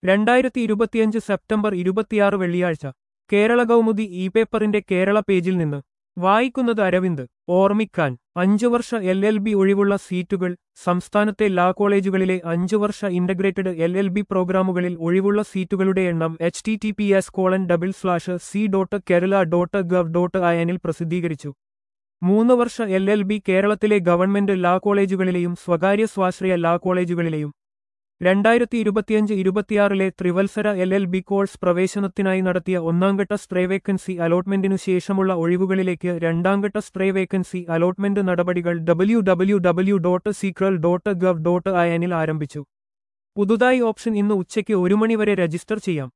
രണ്ടായിരത്തി ഇരുപത്തിയഞ്ച് സെപ്റ്റംബർ ഇരുപത്തിയാറ് വെള്ളിയാഴ്ച കേരള കൗമുദി ഇ പേപ്പറിന്റെ കേരള പേജിൽ നിന്ന് വായിക്കുന്നത് അരവിന്ദ് ഓർമ്മിക്കാൻ അഞ്ചു വർഷ എൽ എൽ ബി ഒഴിവുള്ള സീറ്റുകൾ സംസ്ഥാനത്തെ ലാ കോളേജുകളിലെ അഞ്ചു വർഷ ഇന്റഗ്രേറ്റഡ് എൽ എൽ ബി പ്രോഗ്രാമുകളിൽ ഒഴിവുള്ള സീറ്റുകളുടെ എണ്ണം H T T P S colon double slash C dot Kerala dot gov dot അയനിൽ പ്രസിദ്ധീകരിച്ചു മൂന്ന് വർഷ എൽ എൽ ബി കേരളത്തിലെ ഗവൺമെന്റ് ലാ കോളേജുകളിലെയും സ്വകാര്യ സ്വാശ്രയ ലാ കോളേജുകളിലെയും രണ്ടായിരത്തി ഇരുപത്തിയഞ്ച് ഇരുപത്തിയാറിലെ ത്രിവത്സര എൽ എൽ ബി കോഴ്സ് പ്രവേശനത്തിനായി നടത്തിയ ഒന്നാംഘട്ട സ്ട്രേ വേക്കൻസി അലോട്ട്മെന്റിനു ശേഷമുള്ള ഒഴിവുകളിലേക്ക് രണ്ടാംഘട്ട സ്ട്രേ വേക്കൻസി അലോട്ട്മെന്റ് നടപടികൾ ഡബ്ല്യു ഡബ്ല്യു ഡബ്ല്യു ഡോട്ട് സീക്രൽ ഡോട്ട് ഗവ് ഡോട്ട് അയനിൽ ആരംഭിച്ചു പുതുതായി ഓപ്ഷൻ ഇന്ന് ഉച്ചയ്ക്ക് ഒരു മണിവരെ രജിസ്റ്റർ ചെയ്യാം